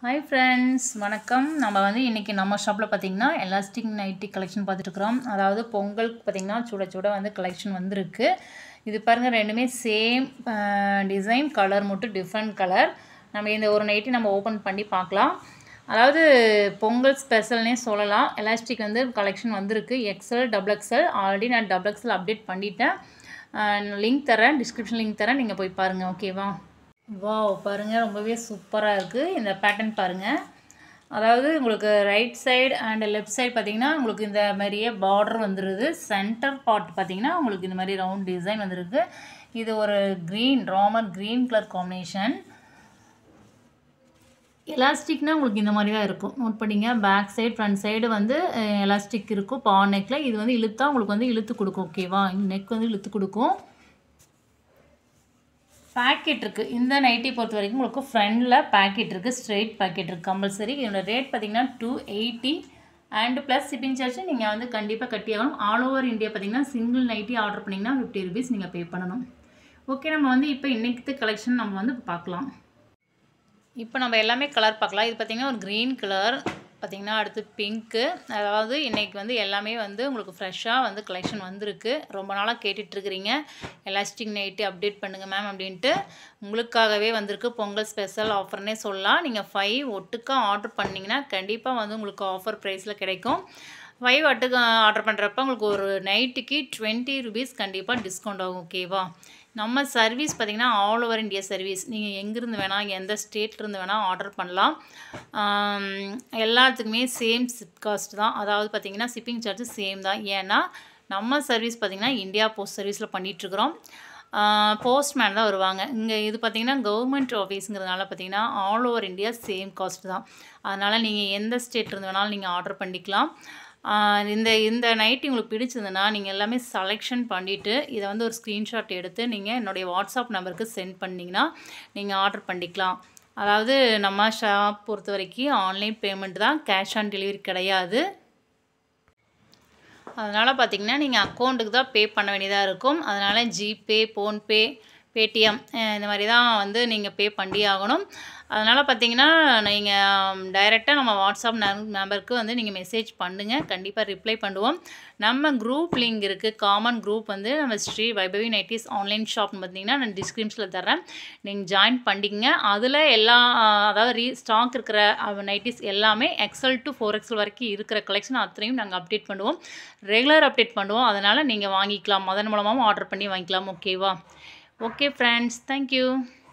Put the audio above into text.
hi friends வணக்கம் நம்ம வந்து இன்றைக்கி நம்ம ஷாப்பில் பார்த்தீங்கன்னா எலாஸ்டிக் நைட்டி கலெக்ஷன் பார்த்துட்ருக்குறோம் அதாவது பொங்கலுக்கு பார்த்திங்கன்னா சுட சுட வந்து கலெக்ஷன் வந்திருக்கு இது பாருங்கள் ரெண்டுமே சேம் டிசைன் கலர் மட்டும் டிஃப்ரெண்ட் கலர் நம்ம இந்த ஒரு நைட்டி நம்ம ஓப்பன் பண்ணி பார்க்கலாம் அதாவது பொங்கல் ஸ்பெஷல்னே சொல்லலாம் எலாஸ்டிக் வந்து கலெக்ஷன் வந்திருக்கு எக்ஸல் டபுள் எக்ஸல் ஆல்ரெடி நான் டபுள் எக்ஸல் அப்டேட் பண்ணிட்டேன் லிங்க் தரேன் டிஸ்கிரிப்ஷன் லிங்க் தரேன் நீங்கள் போய் பாருங்கள் ஓகேவா வாவ் பாருங்கள் ரொம்பவே சூப்பராக இருக்குது இந்த பேட்டர்ன் பாருங்கள் அதாவது உங்களுக்கு right side and left side பார்த்தீங்கன்னா உங்களுக்கு இந்த மாதிரியே பார்டர் வந்துடுது சென்டர் பார்ட் பார்த்தீங்கன்னா உங்களுக்கு இந்த மாதிரி ரவுண்ட் டிசைன் வந்துருக்கு இது ஒரு க்ரீன் ராமர் க்ரீன் கலர் காம்பினேஷன் எலாஸ்டிக்னால் உங்களுக்கு இந்த மாதிரி தான் இருக்கும் நோட் பண்ணிங்க பேக் சைடு ஃப்ரண்ட் சைடு வந்து எலாஸ்டிக் இருக்கும் பா நெக்கில் இது வந்து இழுத்தா உங்களுக்கு வந்து இழுத்து கொடுக்கும் ஓகேவா நெக் வந்து இழுத்து கொடுக்கும் பேக்கெட் இருக்குது இந்த நைட்டி பொறுத்த வரைக்கும் உங்களுக்கு ஃப்ரண்டில் பேக்கெட் இருக்குது ஸ்ட்ரெயிட் பேக்கெட் இருக்குது கம்பல்சரி இதோட ரேட் பார்த்தீங்கன்னா two eighty and plus shipping charge நீங்கள் வந்து கண்டிப்பாக கட்டி ஆகணும் ஆல் ஓவர் இந்தியா பார்த்தீங்கன்னா சிங்கிள் நைட்டி ஆர்டர் பண்ணிங்கன்னா ஃபிஃப்டி ருபீஸ் நீங்கள் பே பண்ணணும் ஓகே நம்ம வந்து இப்போ இன்றைக்கு கலெக்ஷன் நம்ம வந்து பார்க்கலாம் இப்போ நம்ம எல்லாமே கலர் பார்க்கலாம் இது பார்த்திங்கன்னா ஒரு க்ரீன் கலர் பார்த்திங்கன்னா அடுத்து பிங்க்கு அதாவது இன்றைக்கி வந்து எல்லாமே வந்து உங்களுக்கு ஃப்ரெஷ்ஷாக வந்து கலெக்ஷன் வந்திருக்கு ரொம்ப நாளாக கேட்டுட்ருக்குறீங்க எலாஸ்டிக் நைட்டு அப்டேட் பண்ணுங்கள் மேம் அப்படின்ட்டு உங்களுக்காகவே வந்திருக்கு பொங்கல் ஸ்பெஷல் ஆஃபர்னே சொல்லலாம் நீங்கள் ஃபைவ் ஒட்டுக்காக ஆர்டர் பண்ணிங்கன்னா கண்டிப்பாக வந்து உங்களுக்கு ஆஃபர் ப்ரைஸில் கிடைக்கும் ஃபைவ் அட்டுக்கு ஆர்டர் பண்ணுறப்ப உங்களுக்கு ஒரு நைட்டுக்கு டுவெண்ட்டி ருபீஸ் கண்டிப்பாக டிஸ்கவுண்ட் ஆகும் ஓகேவா நம்ம சர்வீஸ் பார்த்திங்கன்னா ஆல் ஓவர் இந்தியா சர்வீஸ் நீங்கள் எங்கேருந்து வேணால் எந்த ஸ்டேட்லேருந்து வேணால் ஆர்டர் பண்ணலாம் எல்லாத்துக்குமே சேம் சிப் காஸ்ட் தான் அதாவது பார்த்திங்கன்னா ஷிப்பிங் சார்ஜ் சேம் தான் ஏன்னா நம்ம சர்வீஸ் பார்த்திங்கன்னா இந்தியா போஸ்ட் சர்வீஸில் பண்ணிகிட்ருக்குறோம் போஸ்ட்மேன் தான் வருவாங்க இங்கே இது பார்த்திங்கன்னா கவர்மெண்ட் ஆஃபீஸுங்கிறதுனால பார்த்திங்கன்னா all over India same cost தான் அதனால் நீங்கள் எந்த ஸ்டேட்லேருந்து வேணாலும் நீங்கள் ஆர்டர் பண்ணிக்கலாம் இந்த இந்த நைட் உங்களுக்கு பிடிச்சதுன்னா நீங்கள் எல்லாமே செலெக்ஷன் பண்ணிவிட்டு இதை வந்து ஒரு ஸ்க்ரீன்ஷாட் எடுத்து நீங்கள் என்னுடைய வாட்ஸ்அப் நம்பருக்கு சென்ட் பண்ணிங்கன்னா நீங்கள் ஆர்டர் பண்ணிக்கலாம் அதாவது நம்ம ஷாப் பொறுத்த வரைக்கும் ஆன்லைன் பேமெண்ட் தான் கேஷ் ஆன் டெலிவரி கிடையாது அதனால் பார்த்திங்கன்னா நீங்கள் அக்கௌண்ட்டுக்கு தான் பே பண்ண வேண்டியதாக இருக்கும் அதனால் ஜிபே ஃபோன்பே பேடிஎம் இந்த மாதிரி தான் வந்து நீங்கள் பே பண்ணி ஆகணும் அதனால் பார்த்தீங்கன்னா நீங்கள் டைரெக்டாக நம்ம வாட்ஸ்அப் நம்பருக்கு வந்து நீங்கள் மெசேஜ் பண்ணுங்கள் கண்டிப்பாக ரிப்ளை பண்ணுவோம் நம்ம குரூப் லிங்க் இருக்குது காமன் குரூப் வந்து நம்ம ஸ்ரீ வைபவி நைட்டிஸ் ஆன்லைன் ஷாப்னு பார்த்தீங்கன்னா நான் டிஸ்கிரிப்ஷனில் தரேன் நீங்கள் ஜாயின் பண்ணிக்கிங்க அதில் எல்லா அதாவது ரீ ஸ்டாக் இருக்கிற நைட்டிஸ் எல்லாமே எக்ஸல் டு ஃபோர் எக்ஸல் வரைக்கும் இருக்கிற கலெக்ஷன் அத்தனையும் நாங்கள் அப்டேட் பண்ணுவோம் ரெகுலர் அப்டேட் பண்ணுவோம் அதனால் நீங்கள் வாங்கிக்கலாம் அதன் மூலமாகவும் ஆர்டர் பண்ணி வாங்கிக்கலாம் ஓகேவா ஓகே ஃப்ரெண்ட்ஸ் தேங்க்யூ